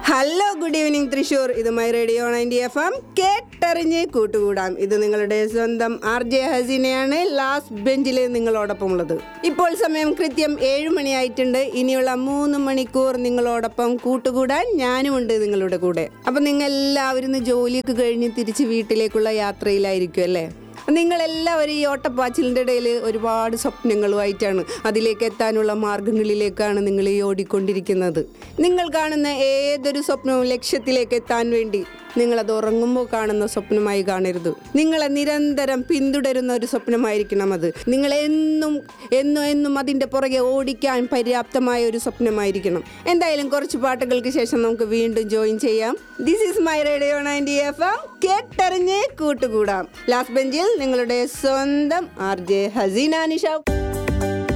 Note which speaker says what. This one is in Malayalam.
Speaker 1: ഹലോ ഗുഡ് ഈവനിങ് തൃശൂർ ഇത് my radio ninety F M കേട്ടറിഞ്ഞ് കൂട്ടുകൂടാം ഇത് നിങ്ങളുടെ സ്വന്തം ആർ ജെ ഹസീനയാണ് ലാസ്റ്റ് ബെഞ്ചിൽ നിങ്ങളോടൊപ്പം ഉള്ളത് ഇപ്പോൾ സമയം കൃത്യം ഏഴ് മണിയായിട്ടുണ്ട് ഇനിയുള്ള മൂന്ന് മണിക്കൂർ നിങ്ങളോടൊപ്പം കൂട്ടുകൂടാൻ ഞാനുമുണ്ട് നിങ്ങളുടെ കൂടെ അപ്പം നിങ്ങൾ എല്ലാവരും ഇന്ന് ജോലിയൊക്കെ കഴിഞ്ഞ് തിരിച്ച് വീട്ടിലേക്കുള്ള യാത്രയിലായിരിക്കും അല്ലേ നിങ്ങളെല്ലാവരും ഈ ഓട്ടപ്പാച്ചിലിൻ്റെ ഇടയിൽ ഒരുപാട് സ്വപ്നങ്ങളുമായിട്ടാണ് അതിലേക്ക് എത്താനുള്ള മാർഗങ്ങളിലേക്കാണ് നിങ്ങൾ ഈ ഓടിക്കൊണ്ടിരിക്കുന്നത് നിങ്ങൾ കാണുന്ന ഏതൊരു സ്വപ്നവും ലക്ഷ്യത്തിലേക്ക് എത്താൻ വേണ്ടി നിങ്ങളത് ഉറങ്ങുമ്പോൾ കാണുന്ന സ്വപ്നമായി കാണരുത് നിങ്ങളെ നിരന്തരം പിന്തുടരുന്ന ഒരു സ്വപ്നമായിരിക്കണം അത് നിങ്ങൾ എന്നും എന്നും എന്നും അതിൻ്റെ പുറകെ ഓടിക്കാൻ പര്യാപ്തമായ ഒരു സ്വപ്നമായിരിക്കണം എന്തായാലും കുറച്ച് പാട്ടുകൾക്ക് ശേഷം നമുക്ക് വീണ്ടും ജോയിൻ ചെയ്യാം this is my radio ninety F M കേട്ടറിഞ്ഞ് കൂട്ടുകൂടാം ലാസ്റ്റ് ബെഞ്ചിൽ നിങ്ങളുടെ സ്വന്തം ആർ ജെ ഹസീന നിഷ